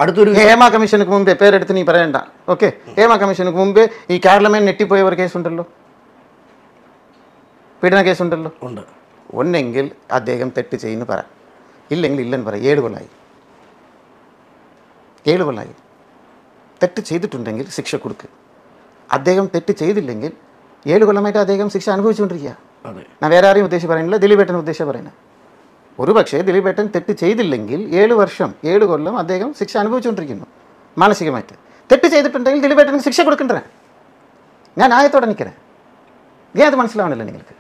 അടുത്തൊരു ഹേമ കമ്മീഷനുക്ക് മുമ്പേ പേരെടുത്ത് നീ പറയണ്ട ഓക്കെ ഹേമ കമ്മീഷനുക്ക് മുമ്പേ ഈ കേരളമേ നെറ്റിപ്പോയ ഒരു കേസുണ്ടല്ലോ പീഡന കേസുണ്ടല്ലോ ഉണ്ട് ഒന്നെങ്കിൽ അദ്ദേഹം തെറ്റ് ചെയ്യുന്നു പറ ഇല്ലെങ്കിൽ ഇല്ലെന്ന് പറ ഏഴ് കൊല്ലായി ഏഴ് കൊല്ലായി തെറ്റ് ചെയ്തിട്ടുണ്ടെങ്കിൽ ശിക്ഷ കൊടുക്ക് അദ്ദേഹം തെറ്റ് ചെയ്തില്ലെങ്കിൽ ഏഴ് കൊല്ലമായിട്ട് അദ്ദേഹം ശിക്ഷ അനുഭവിച്ചുകൊണ്ടിരിക്കുക അതെ ഞാൻ വേറെ ആരെയും ഉദ്ദേശിച്ച് പറയുന്നില്ല ദിലീപേട്ടൻ ഉദ്ദേശിച്ച് പറയുന്നത് ഒരു പക്ഷേ ദിലീപേട്ടൻ തെറ്റ് ചെയ്തില്ലെങ്കിൽ ഏഴ് വർഷം ഏഴ് കൊല്ലം അദ്ദേഹം ശിക്ഷ അനുഭവിച്ചുകൊണ്ടിരിക്കുന്നു മാനസികമായിട്ട് തെറ്റ് ചെയ്തിട്ടുണ്ടെങ്കിൽ ദിലീപേട്ടന് ശിക്ഷ കൊടുക്കണ്ടേ ഞാൻ ആയത്തോടെ നിൽക്കണേ ഞാൻ അത് മനസ്സിലാവണില്ല നിങ്ങൾക്ക്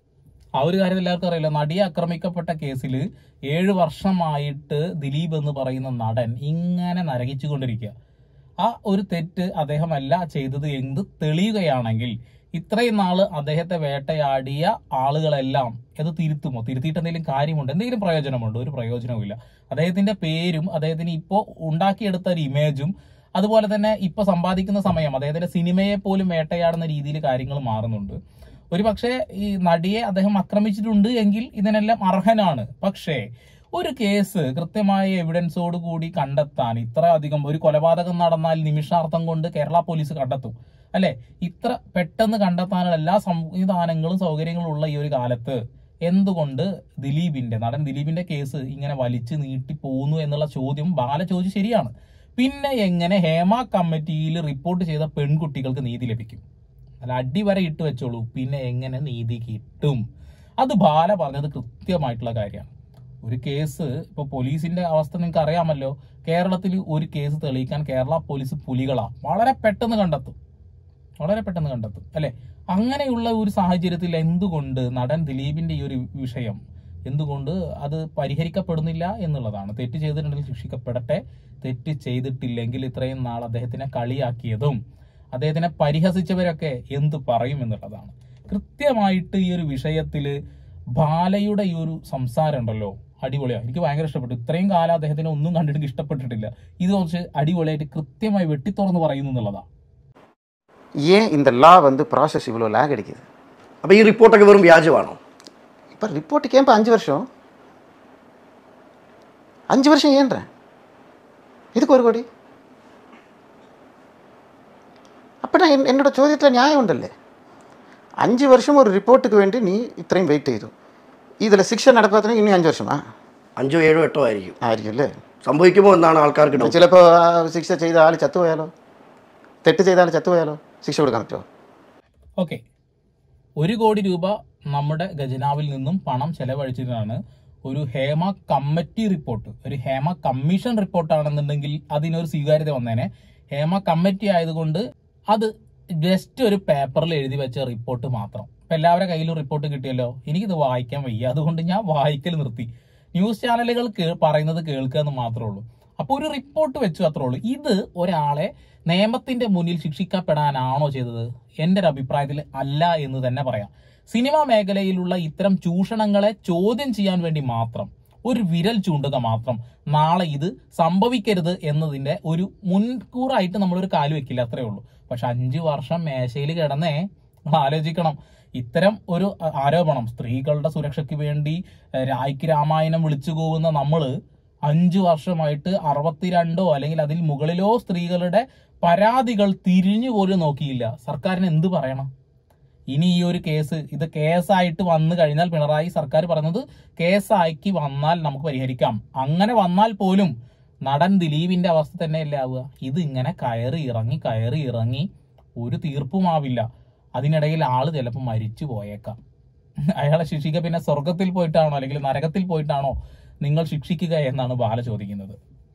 ആ ഒരു കാര്യം എല്ലാവർക്കും അറിയില്ല നടിയെ ആക്രമിക്കപ്പെട്ട കേസിൽ ഏഴ് വർഷമായിട്ട് ദിലീപ് എന്ന് പറയുന്ന നടൻ ഇങ്ങനെ നരകിച്ചുകൊണ്ടിരിക്കുക ആ ഒരു തെറ്റ് അദ്ദേഹമല്ല ചെയ്തത് എന്ത് തെളിയുകയാണെങ്കിൽ ഇത്രയും നാള് അദ്ദേഹത്തെ വേട്ടയാടിയ ആളുകളെല്ലാം അത് തിരുത്തുമോ തിരുത്തിയിട്ട് എന്തെങ്കിലും കാര്യമുണ്ട് എന്തെങ്കിലും പ്രയോജനമുണ്ടോ ഒരു പ്രയോജനവുമില്ല അദ്ദേഹത്തിന്റെ പേരും അദ്ദേഹത്തിന് ഇപ്പോൾ ഉണ്ടാക്കിയെടുത്ത ഒരു ഇമേജും അതുപോലെ തന്നെ ഇപ്പൊ സമ്പാദിക്കുന്ന സമയം അദ്ദേഹത്തിന്റെ സിനിമയെ പോലും വേട്ടയാടുന്ന രീതിയിൽ കാര്യങ്ങൾ മാറുന്നുണ്ട് ഒരു പക്ഷേ ഈ നടിയെ അദ്ദേഹം ആക്രമിച്ചിട്ടുണ്ട് എങ്കിൽ ഇതിനെല്ലാം അർഹനാണ് പക്ഷേ ഒരു കേസ് കൃത്യമായ എവിഡൻസോട് കൂടി കണ്ടെത്താൻ ഇത്ര അധികം ഒരു കൊലപാതകം നടന്നാൽ നിമിഷാർത്ഥം കൊണ്ട് കേരള പോലീസ് കണ്ടെത്തും അല്ലെ ഇത്ര പെട്ടെന്ന് കണ്ടെത്താനുള്ള എല്ലാ സംവിധാനങ്ങളും സൗകര്യങ്ങളും ഉള്ള ഈ ഒരു കാലത്ത് എന്തുകൊണ്ട് ദിലീപിന്റെ നടൻ ദിലീപിന്റെ കേസ് ഇങ്ങനെ വലിച്ചു നീട്ടി പോകുന്നു എന്നുള്ള ചോദ്യം ബാല ചോദിച്ചു ശരിയാണ് പിന്നെ എങ്ങനെ ഹേമ കമ്മിറ്റിയിൽ റിപ്പോർട്ട് ചെയ്ത പെൺകുട്ടികൾക്ക് നീതി ലഭിക്കും അല്ല അടിവരെ ഇട്ട് വെച്ചോളൂ പിന്നെ എങ്ങനെ നീതി കിട്ടും അത് ബാല പറഞ്ഞത് കൃത്യമായിട്ടുള്ള കാര്യമാണ് ഒരു കേസ് ഇപ്പൊ പോലീസിന്റെ അവസ്ഥ നിങ്ങൾക്ക് അറിയാമല്ലോ കേരളത്തിൽ ഒരു കേസ് തെളിയിക്കാൻ കേരള പോലീസ് പുലികളാ വളരെ പെട്ടെന്ന് കണ്ടെത്തും വളരെ പെട്ടെന്ന് കണ്ടെത്തും അല്ലെ അങ്ങനെയുള്ള ഒരു സാഹചര്യത്തിൽ എന്തുകൊണ്ട് നടൻ ദിലീപിന്റെ ഈ ഒരു വിഷയം എന്തുകൊണ്ട് അത് പരിഹരിക്കപ്പെടുന്നില്ല എന്നുള്ളതാണ് തെറ്റ് ചെയ്തിട്ടുണ്ടെങ്കിൽ ശിക്ഷിക്കപ്പെടട്ടെ തെറ്റ് ചെയ്തിട്ടില്ലെങ്കിൽ ഇത്രയും നാൾ അദ്ദേഹത്തിനെ കളിയാക്കിയതും അദ്ദേഹത്തിനെ പരിഹസിച്ചവരൊക്കെ എന്ത് പറയും എന്നുള്ളതാണ് കൃത്യമായിട്ട് ഈ ഒരു വിഷയത്തില് ബാലയുടെ ഈ ഒരു സംസാരം ഉണ്ടല്ലോ അടിപൊളിയാണ് എനിക്ക് ഭയങ്കര ഇഷ്ടപ്പെട്ടു ഇത്രയും കാലം അദ്ദേഹത്തിനെ ഒന്നും കണ്ടിട്ട് എനിക്ക് ഇഷ്ടപ്പെട്ടിട്ടില്ല ഇത് കുറച്ച് അടിപൊളിയായിട്ട് കൃത്യമായി വെട്ടിത്തുറന്ന് പറയുന്നു എന്നുള്ളതാണ് ஏன் இந்த லா வந்து ப்ராசஸ் இவ்வளோ லேக் அடிக்குது അപ്പൊ ഈ റിപ്പോർട്ടൊക്കെ വെറും വ്യാജമാണോ இப்போ ரிப்போர்ட்டுக்கு ஏன் இப்போ அஞ்சு வருஷம் அஞ்சு வருஷம் ஏன்றேன் இதுக்கு ஒரு கோடி அப்போ நான் என் என்னோட ചോദ്യത്തിൽ ന്യായം ഉണ്ടല്ലേ അഞ്ച് വർഷം ഒരു റിപ്പോർട്ടുക്ക് വേണ്ടി നീ ഇത്രയും വെയിറ്റ് ചെയ്തു ഇതിൽ ശിക്ഷ നടപ്പാത്തിന് ഇനി അഞ്ച് വർഷമാ അഞ്ചോ ഏഴോ എട്ടോ ആയിരിക്കും ആയിരിക്കും അല്ലേ സംഭവിക്കുമോ എന്നാണ് ആൾക്കാർക്ക് ഡൗട്ട് ചിലപ്പോൾ ശിക്ഷ ചെയ്ത ആൾ ചത്തുപോയാലോ തെറ്റ് ചെയ്ത ആൾ ചത്തുപോയാലോ ശിക്ഷ കൊടുക്കാൻ പറ്റുമോ ഓക്കെ ഒരു കോടി രൂപ നമ്മുടെ ഖജനാവിൽ നിന്നും പണം ചെലവഴിച്ചിട്ടാണ് ഒരു ഹേമ കമ്മിറ്റി റിപ്പോർട്ട് ഒരു ഹേമ കമ്മീഷൻ റിപ്പോർട്ടാണെന്നുണ്ടെങ്കിൽ അതിനൊരു സ്വീകാര്യത വന്നേനെ ഹേമ കമ്മിറ്റി ആയതുകൊണ്ട് അത് ജസ്റ്റ് ഒരു പേപ്പറിൽ എഴുതി വെച്ച റിപ്പോർട്ട് മാത്രം ഇപ്പൊ എല്ലാവരുടെ കയ്യിലും റിപ്പോർട്ട് കിട്ടിയല്ലോ എനിക്കിത് വായിക്കാൻ വയ്യ അതുകൊണ്ട് ഞാൻ വായിക്കൽ നിർത്തി ന്യൂസ് ചാനലുകൾ കേ- പറയുന്നത് കേൾക്കുക എന്ന് മാത്രമേ ഉള്ളൂ അപ്പോൾ ഒരു റിപ്പോർട്ട് വെച്ചു അത്രേ ഉള്ളൂ ഇത് ഒരാളെ നിയമത്തിന്റെ മുന്നിൽ ശിക്ഷിക്കപ്പെടാനാണോ ചെയ്തത് എന്റെ ഒരു അഭിപ്രായത്തിൽ അല്ല എന്ന് തന്നെ പറയാം സിനിമാ മേഖലയിലുള്ള ഇത്തരം ചൂഷണങ്ങളെ ചോദ്യം ചെയ്യാൻ വേണ്ടി മാത്രം ഒരു വിരൽ ചൂണ്ടുക മാത്രം നാളെ ഇത് സംഭവിക്കരുത് എന്നതിന്റെ ഒരു മുൻകൂറായിട്ട് നമ്മളൊരു കാല് വെക്കില്ല അത്രേ ഉള്ളൂ പക്ഷെ അഞ്ചു വർഷം മേശയിൽ കിടന്നേ നമ്മൾ ആലോചിക്കണം ഇത്തരം ഒരു അ- ആരോപണം സ്ത്രീകളുടെ സുരക്ഷയ്ക്ക് വേണ്ടി ഏഹ്, രായ്ക്ക് രാമായണം വിളിച്ചു പോകുന്ന നമ്മള് അഞ്ചു വർഷമായിട്ട് അറുപത്തിരണ്ടോ അല്ലെങ്കിൽ അതിൽ മുകളിലോ സ്ത്രീകളുടെ പരാതികൾ തിരിഞ്ഞു പോലും നോക്കിയില്ല സർക്കാരിന് എന്ത് പറയണം ഇനി ഈ ഒരു കേസ് ഇത് കേസായിട്ട് വന്നു കഴിഞ്ഞാൽ പിണറായി സർക്കാർ പറഞ്ഞത് കേസാക്കി വന്നാൽ നമുക്ക് പരിഹരിക്കാം അങ്ങനെ വന്നാൽ പോലും നടൻ ദിലീപിന്റെ അവസ്ഥ തന്നെയല്ലേ ആവുക ഇത് ഇങ്ങനെ കയറി ഇറങ്ങി കയറി ഇറങ്ങി ഒരു തീർപ്പുമാവില്ല അതിനിടയിൽ ആള് ചിലപ്പോൾ മരിച്ചു പോയേക്കാം അയാളെ ശിക്ഷിക്കുക പിന്നെ സ്വർഗത്തിൽ പോയിട്ടാണോ അല്ലെങ്കിൽ നരകത്തിൽ പോയിട്ടാണോ നിങ്ങൾ ശിക്ഷിക്കുക എന്നാണ് ബാല ചോദിക്കുന്നത്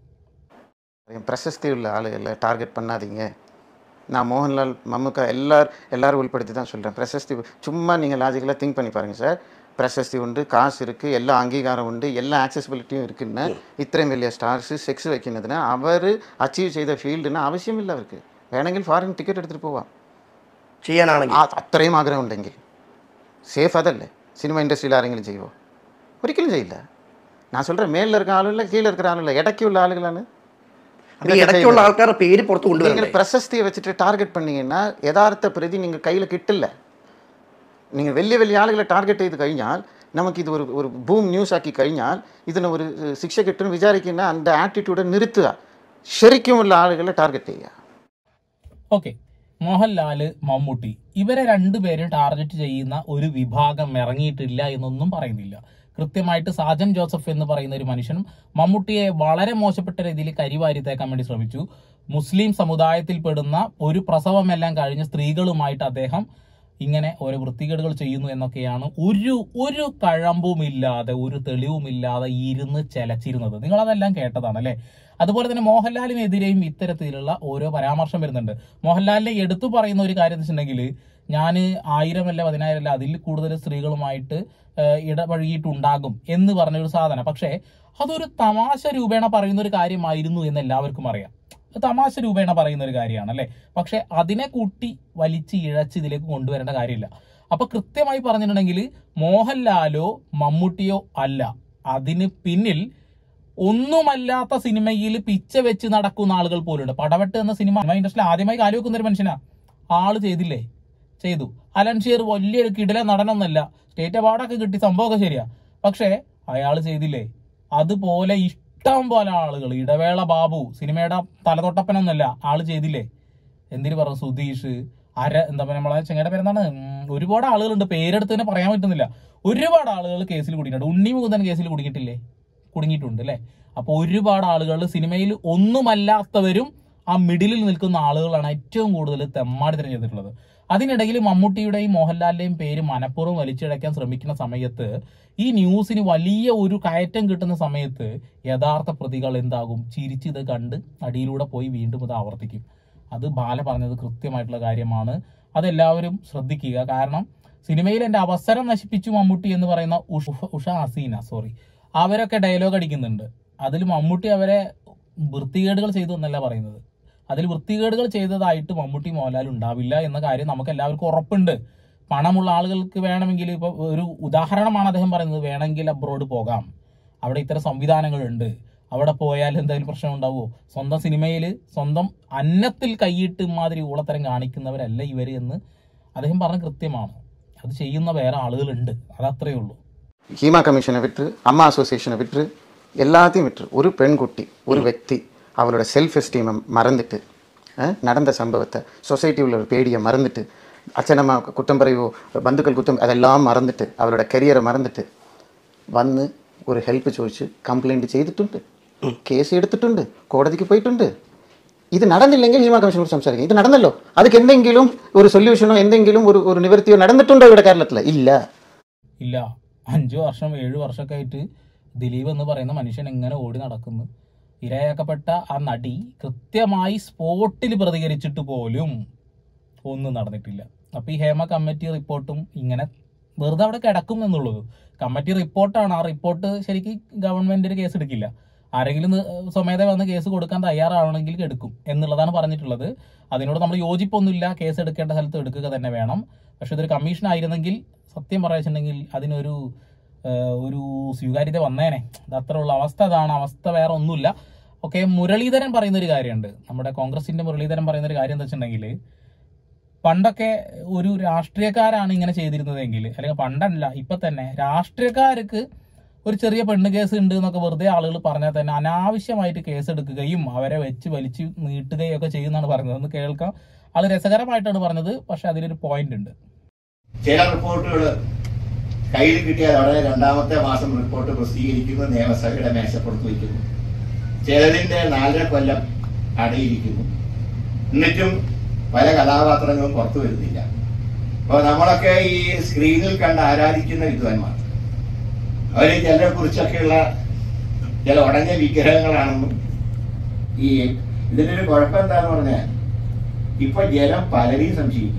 பிரசஸ்தி உள்ள ஆளுகளை டார்கெட் பண்ணாதீங்க நான் மோகன்லால் மம்முக்கா எல்லார் எல்லாரும் உள்படுத்தி தான் சொல்கிறேன் பிரசஸ்தி சும்மா நீங்கள் லாஜிக்கலாக திங்க் பண்ணி பாருங்கள் சார் பிரசஸ்தி உண்டு காசு இருக்குது எல்லா அங்கீகாரம் உண்டு எல்லா ஆக்சசிபிலிட்டியும் இருக்குன்னு இത്രയും വലിയ സ്റ്റാർസ് സെക്സ് വെക്കുന്നതിന് അവർ അച്ചീവ് ചെയ്ത ഫീൽഡിന് ആവശ്യമില്ല അവർക്ക് വേണമെങ്കിൽ ഫോറിൻ ടിക്കറ്റ് എടുത്തിട്ട് പോവാം ചെയ്യാനാണെങ്കിൽ ആ അത്രയും ആഗ്രഹം ഉണ്ടെങ്കിൽ സേഫ് അതല്ലേ സിനിമ ഇൻഡസ്ട്രിയിൽ ആരെങ്കിലും ചെയ്യുമോ ഒരിക്കലും ചെയ്യില്ല ഞാൻ சொல்கிறேன் മേളിൽ இருக்க ആളുമില്ല കീഴിൽ இருக்கிற ആളുമില്ല ഇടയ്ക്കുള്ള ആളുകളാണ് അപ്പൊ ഈ ഇടയ്ക്കുള്ള ആൾക്കാരുടെ പേര് പുറത്ത് நீங்கள் കൊണ്ടുവരണ്ടേ பிரசஸ்தியை வச்சுட்டு டார்கெட் பண்ணீங்கன்னா யதார்த்த பிரதி நீங்கள் கையில் கிட்டில்ல நீங்கள் വലിയ വലിയ ആളുകളെ ടാർഗറ്റ് ചെയ്ത് കഴിഞ്ഞാൽ നമുക്ക് ഇത് ഒരു ഒരു ബൂം ന്യൂസ് ആക്കി കഴിഞ്ഞാൽ ഇതിന് ഒരു ഏഹ്, ശിക്ഷ കിട്ടും വിചാരിക്കുന്ന அந்த ആറ്റിറ്റ്യൂഡ് നിർത്തുക ശരിക്കുമുള്ള ആളുകളെ ടാർഗറ്റ് ചെയ്യുക ഓക്കെ മോഹൻലാല് മമ്മൂട്ടി ഇവരെ രണ്ടുപേരും ടാർഗറ്റ് ചെയ്യുന്ന ഒരു വിഭാഗം ഇറങ്ങിയിട്ടില്ല എന്നൊന്നും പറയുന്നില്ല കൃത്യമായിട്ട് സാജൻ ജോസഫ് എന്ന് പറയുന്ന ഒരു മനുഷ്യനും മമ്മൂട്ടിയെ വളരെ മോശപ്പെട്ട രീതിയിൽ കരിവാരി തേക്കാൻ വേണ്ടി ശ്രമിച്ചു മുസ്ലിം സമുദായത്തിൽപ്പെടുന്ന ഒരു പ്രസവമെല്ലാം കഴിഞ്ഞ സ്ത്രീകളുമായിട്ട് അദ്ദേഹം ഇങ്ങനെ ഓരോ വൃത്തികേടുകൾ ചെയ്യുന്നു എന്നൊക്കെയാണ് ഒരു ഒരു കഴമ്പുമില്ലാതെ ഒരു തെളിവുമില്ലാതെ ഇരുന്ന് ചെലച്ചിരുന്നത് നിങ്ങളതെല്ലാം കേട്ടതാണ് അല്ലേ അതുപോലെ തന്നെ മോഹൻലാലിനെതിരെയും ഇത്തരത്തിലുള്ള ഓരോ പരാമർശം വരുന്നുണ്ട് മോഹൻലാലിനെ എടുത്തു പറയുന്ന ഒരു കാര്യം എന്ന് വെച്ചിട്ടുണ്ടെങ്കിൽ ഞാൻ ആയിരമല്ല പതിനായിരമല്ല അതിൽ കൂടുതൽ സ്ത്രീകളുമായിട്ട് ഏഹ്, ഇടപഴകിയിട്ടുണ്ടാകും എന്ന് പറഞ്ഞൊരു സാധനം പക്ഷേ അതൊരു തമാശ രൂപേണ പറയുന്ന ഒരു കാര്യമായിരുന്നു എന്ന് എല്ലാവർക്കും അറിയാം അത് തമാശ രൂപേണ പറയുന്ന ഒരു കാര്യമാണ് അല്ലേ പക്ഷെ അതിനെ കൂട്ടി വലിച്ച് ഇഴച്ച് ഇതിലേക്ക് കൊണ്ടുവരേണ്ട കാര്യമില്ല അപ്പൊ കൃത്യമായി പറഞ്ഞിട്ടുണ്ടെങ്കിൽ മോഹൻലാലോ മമ്മൂട്ടിയോ അല്ല അതിന് പിന്നിൽ ഒന്നുമല്ലാത്ത സിനിമയിൽ പിച്ച വെച്ച് നടക്കുന്ന ആളുകൾ പോലുണ്ട് പടവെട്ട് എന്ന സിനിമ ഇൻഡസ്ട്രിയിൽ ആദ്യമായി കാല് വെക്കുന്ന ഒരു മനുഷ്യനാ ആള് ചെയ്തില്ലേ ചെയ്തു അലൻ ഷീർ വലിയൊരു കിടില നടനൊന്നല്ല സ്റ്റേറ്റ് അവാർഡൊക്കെ കിട്ടി സംഭവമൊക്കെ ശരിയാ പക്ഷേ അയാൾ ചെയ്തില്ലേ അതുപോലെ ഇഷ്ടം പോലെ ആളുകൾ ഇടവേള ബാബു സിനിമയുടെ തലതൊട്ടപ്പനൊന്നല്ല ആള് ചെയ്തില്ലേ എന്തിനു പറഞ്ഞു സുധീഷ് അര എന്താ പറയുക നമ്മളെ ചെങ്ങയുടെ പേരെന്താണ് ഉം, ഒരുപാട് ആളുകളുണ്ട് പേരെടുത്ത് തന്നെ പറയാൻ പറ്റുന്നില്ല ഒരുപാട് ആളുകൾ കേസിൽ കുടുങ്ങിയിട്ടുണ്ട് ഉണ്ണി മുകുന്ദൻ കേസിൽ കുടുങ്ങിയിട്ടില്ലേ കുടുങ്ങിയിട്ടുണ്ട് അല്ലേ അപ്പൊ ഒരുപാട് ആളുകൾ സിനിമയിൽ ഒന്നുമല്ലാത്തവരും ആ മിഡിലിൽ നിൽക്കുന്ന ആളുകളാണ് ഏറ്റവും കൂടുതൽ തെമ്മാടി തിരഞ്ഞെടുത്തിട്ടുള്ളത് അതിനിടയിൽ മമ്മൂട്ടിയുടെയും മോഹൻലാലിന്റെയും പേര് മനഃപൂർവ്വം വലിച്ചിഴയ്ക്കാൻ ശ്രമിക്കുന്ന സമയത്ത് ഈ ന്യൂസിന് വലിയ ഒരു കയറ്റം കിട്ടുന്ന സമയത്ത് യഥാർത്ഥ പ്രതികൾ എന്താകും ചിരിച്ചിത് കണ്ട് അടിയിലൂടെ പോയി വീണ്ടും ഇത് ആവർത്തിക്കും അത് ബാല പറഞ്ഞത് കൃത്യമായിട്ടുള്ള കാര്യമാണ് അതെല്ലാവരും ശ്രദ്ധിക്കുക കാരണം സിനിമയിൽ എന്റെ അവസരം നശിപ്പിച്ചു മമ്മൂട്ടി എന്ന് പറയുന്ന ഉഷ ഉഷ ഹസീന സോറി അവരൊക്കെ ഡയലോഗ് അടിക്കുന്നുണ്ട് അതിൽ മമ്മൂട്ടി അവരെ വൃത്തികേടുകൾ ചെയ്തു എന്നല്ല പറയുന്നത് അതിൽ വൃത്തികേടുകൾ ചെയ്തതായിട്ട് മമ്മൂട്ടി മോഹൻലാൽ ഉണ്ടാവില്ല എന്ന കാര്യം നമുക്ക് എല്ലാവർക്കും ഉറപ്പുണ്ട് പണമുള്ള ആളുകൾക്ക് വേണമെങ്കിൽ ഇപ്പൊ ഒരു ഉദാഹരണമാണ് അദ്ദേഹം പറയുന്നത് വേണമെങ്കിൽ അബ്രോഡ് പോകാം അവിടെ ഇത്തരം സംവിധാനങ്ങളുണ്ട് അവിടെ പോയാൽ എന്തെങ്കിലും പ്രശ്നം ഉണ്ടാവുമോ സ്വന്തം സിനിമയിൽ സ്വന്തം അന്നത്തിൽ കൈയിട്ട് ഇമാതിരി ഊളത്തരം കാണിക്കുന്നവരല്ല ഇവർ എന്ന് അദ്ദേഹം പറഞ്ഞ കൃത്യമാണ് അത് ചെയ്യുന്ന വേറെ ആളുകളുണ്ട് അതത്രയേ ഉള്ളൂ ஹீமா கமிஷனை விட்டு அம்மா அசோசியேஷனை விட்டு எல்லாத்தையும் விட்டு ஒரு பெண்குட்டி ஒரு വ്യക്തി அவளோட செல்ஃப் எஸ்டீமை மறந்துட்டு அஹ், நடந்த சம்பவத்தை சொசைட்டி உள்ள ஒரு பேடியை மறந்துட்டு அச்சனம்மா குற்றம் പറയോ ബന്ധുക്കൾ കുറ്റം അതെല്ലാം മറന്നിട്ട് അവളുടെ കരിയറെ മറന്നിട്ട് വന്ന് ഒരു ഹെൽപ്പ് ചോദിച്ച് കംപ്ലൈൻറ്റ് ചെയ്തിട്ടുണ്ട് കേസ് എടുത്തിട്ടുണ്ട് കോടതിക്ക് പോയിട്ടുണ്ട് ഇത് നടന്നില്ലെങ്കിൽ ഹീമ കമ്മീഷനോട് സംസാരിക്കും ഇത് നടന്നല്ലോ അതിക്ക് എന്തെങ്കിലും ഒരു സൊല്യൂഷനോ എന്തെങ്കിലും ഒരു ഒരു നിവൃത്തിയോ നടന്നിട്ടുണ്ടോ ഇവിടെ കേരളത്തിൽ ഇല്ല ഇല്ല അഞ്ചു വർഷം ഏഴു വർഷമൊക്കെ ആയിട്ട് ദിലീപ് എന്ന് പറയുന്ന മനുഷ്യൻ എങ്ങനെ ഓടി നടക്കുന്നു ഇരയാക്കപ്പെട്ട ആ നടി കൃത്യമായി സ്പോട്ടിൽ പ്രതികരിച്ചിട്ട് പോലും ഒന്നും നടന്നിട്ടില്ല അപ്പൊ ഈ ഹേമ കമ്മിറ്റി റിപ്പോർട്ടും ഇങ്ങനെ വെറുതെ അവിടെ കിടക്കും എന്നുള്ളത് കമ്മിറ്റി റിപ്പോർട്ടാണ് ആ റിപ്പോർട്ട് ശരിക്കും ഗവൺമെന്റ് കേസ് എടുക്കില്ല ആരെങ്കിലും നി- സ്വമേധ വന്ന് കേസ് കൊടുക്കാൻ തയ്യാറാവണമെങ്കിൽ എടുക്കും എന്നുള്ളതാണ് പറഞ്ഞിട്ടുള്ളത് അതിനോട് നമ്മൾ യോജിപ്പൊന്നുമില്ല കേസ് എടുക്കേണ്ട സ്ഥലത്ത് എടുക്കുക തന്നെ വേണം പക്ഷെ ഇതൊരു കമ്മീഷൻ ആയിരുന്നെങ്കിൽ സത്യം പറയുന്നുണ്ടെങ്കിൽ അതിനൊരു ഏഹ്, ഒരു സ്വീകാര്യത വന്നേനെ അത് അത്ര ഉള്ള അവസ്ഥ അതാണ് അവസ്ഥ വേറെ ഒന്നുമില്ല ഓക്കെ മുരളീധരൻ പറയുന്ന ഒരു കാര്യമുണ്ട് നമ്മുടെ കോൺഗ്രസിന്റെ മുരളീധരൻ പറയുന്ന ഒരു കാര്യം എന്താ വെച്ചിട്ടുണ്ടെങ്കിൽ പണ്ടൊക്കെ ഒരു രാഷ്ട്രീയക്കാരാണ് ഇങ്ങനെ ചെയ്തിരുന്നതെങ്കിൽ അല്ലെങ്കിൽ പണ്ടല്ല ഇപ്പൊ തന്നെ രാഷ്ട്രീയക്കാർക്ക് ഒരു ചെറിയ പെണ്ണ് കേസ് ഉണ്ട് എന്നൊക്കെ വെറുതെ ആളുകൾ പറഞ്ഞാൽ തന്നെ അനാവശ്യമായിട്ട് കേസ് എടുക്കുകയും അവരെ വെച്ച് വലിച്ചു നീട്ടുകയും ഒക്കെ ചെയ്യുന്നതാണ് പറഞ്ഞത് ഒന്ന് കേൾക്കാം അത് രസകരമായിട്ടാണ് പറഞ്ഞത് പക്ഷെ അതിലൊരു പോയിന്റ് ഉണ്ട് ചില റിപ്പോർട്ടുകൾ കയ്യിൽ കിട്ടിയാൽ ഉടനെ രണ്ടാമത്തെ മാസം റിപ്പോർട്ട് പ്രസിദ്ധീകരിക്കുന്നു നിയമസഭയുടെ മേശപ്പുറത്ത് വയ്ക്കുന്നു ചിലതിന്റെ നാലര കൊല്ലം അടയിരിക്കുന്നു എന്നിട്ടും പല കഥാപാത്രങ്ങളും പുറത്തു വരുന്നില്ല അപ്പൊ നമ്മളൊക്കെ ഈ സ്ക്രീനിൽ കണ്ട് ആരാധിക്കുന്ന വിദ്വാൻമാർ അവര് ചിലരെ കുറിച്ചൊക്കെയുള്ള ചില ഉടഞ്ഞ വിഗ്രഹങ്ങളാണെന്നും ഈ ഇതിന്റെ ഒരു കുഴപ്പം എന്താന്ന് പറഞ്ഞാൽ ഇപ്പൊ ജനം പലരെയും സംശയിക്കുക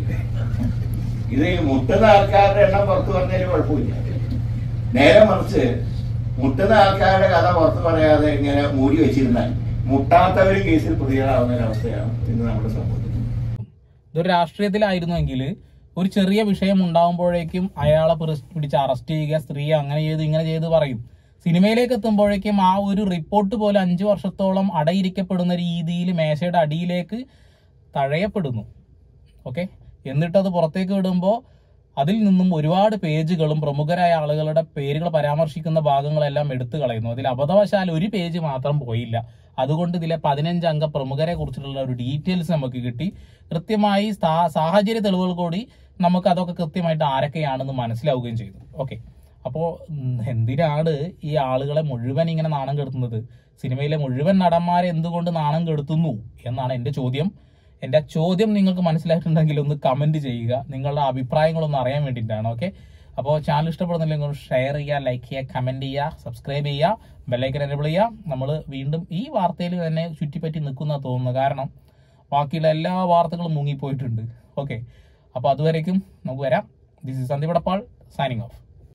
ഇത് ഈ മുട്ടുന്ന ആൾക്കാരുടെ എണ്ണം പുറത്തു പറഞ്ഞതിന് കുഴപ്പമില്ല നേരെ മറിച്ച് മുട്ടുന്ന ആൾക്കാരുടെ കഥ പുറത്തു പറയാതെ ഇങ്ങനെ മൂടി വെച്ചിരുന്നാൽ മുട്ടാത്തവരും കേസിൽ പ്രതികളാവുന്ന ഒരവസ്ഥയാണ് ഇന്ന് നമ്മുടെ സമൂഹത്തിൽ ഇതൊരു രാഷ്ട്രീയത്തിലായിരുന്നുവെങ്കിൽ ഒരു ചെറിയ വിഷയം ഉണ്ടാകുമ്പോഴേക്കും അയാളെ പിറ- പിടിച്ച് അറസ്റ്റ് ചെയ്യുക സ്ത്രീ അങ്ങനെ ചെയ്ത് ഇങ്ങനെ ചെയ്ത് പറയും സിനിമയിലേക്ക് എത്തുമ്പോഴേക്കും ആ ഒരു റിപ്പോർട്ട് പോലെ അഞ്ചു വർഷത്തോളം അടയിരിക്കപ്പെടുന്ന രീതിയിൽ മേശയുടെ അടിയിലേക്ക് തഴയപ്പെടുന്നു ഓക്കെ എന്നിട്ട് അത് പുറത്തേക്ക് വിടുമ്പോൾ അതിൽ നിന്നും ഒരുപാട് പേജുകളും പ്രമുഖരായ ആളുകളുടെ പേരുകൾ പരാമർശിക്കുന്ന ഭാഗങ്ങളെല്ലാം എടുത്തു കളയുന്നു അതിൽ അബദ്ധവശാൽ ഒരു പേജ് മാത്രം പോയില്ല അതുകൊണ്ട് ഇതിലെ പതിനഞ്ച് അംഗ പ്രമുഖരെ കുറിച്ചിട്ടുള്ള ഒരു ഡീറ്റെയിൽസ് നമുക്ക് കിട്ടി കൃത്യമായി സാ- സാഹചര്യ തെളിവുകൾ കൂടി നമുക്ക് അതൊക്കെ കൃത്യമായിട്ട് ആരൊക്കെയാണെന്ന് മനസ്സിലാവുകയും ചെയ്തു ഓക്കെ അപ്പോൾ എന്തിനാണ് ഈ ആളുകളെ മുഴുവൻ ഇങ്ങനെ നാണം കെടുത്തുന്നത് സിനിമയിലെ മുഴുവൻ നടന്മാരെ എന്തുകൊണ്ട് നാണം കെടുത്തുന്നു എന്നാണ് എൻ്റെ ചോദ്യം എൻ്റെ ആ ചോദ്യം നിങ്ങൾക്ക് മനസ്സിലായിട്ടുണ്ടെങ്കിൽ ഒന്ന് കമൻറ്റ് ചെയ്യുക നിങ്ങളുടെ അഭിപ്രായങ്ങളൊന്ന് അറിയാൻ വേണ്ടിയിട്ടാണ് ഓക്കെ അപ്പോൾ ചാനൽ ഇഷ്ടപ്പെടുന്നില്ലെങ്കിൽ ഷെയർ ചെയ്യുക ലൈക്ക് ചെയ്യുക കമൻറ്റ് ചെയ്യുക സബ്സ്ക്രൈബ് ചെയ്യുക ബെല്ലൈക്കൻ എനേബിൾ ചെയ്യുക നമ്മൾ വീണ്ടും ഈ വാർത്തയിൽ തന്നെ ചുറ്റിപ്പറ്റി നിൽക്കുന്ന തോന്നുന്നു കാരണം ബാക്കിയുള്ള എല്ലാ വാർത്തകളും മുങ്ങിപ്പോയിട്ടുണ്ട് ഓക്കെ അപ്പോൾ അതുവരേക്കും നമുക്ക് വരാം this is Sandeep Padappal signing of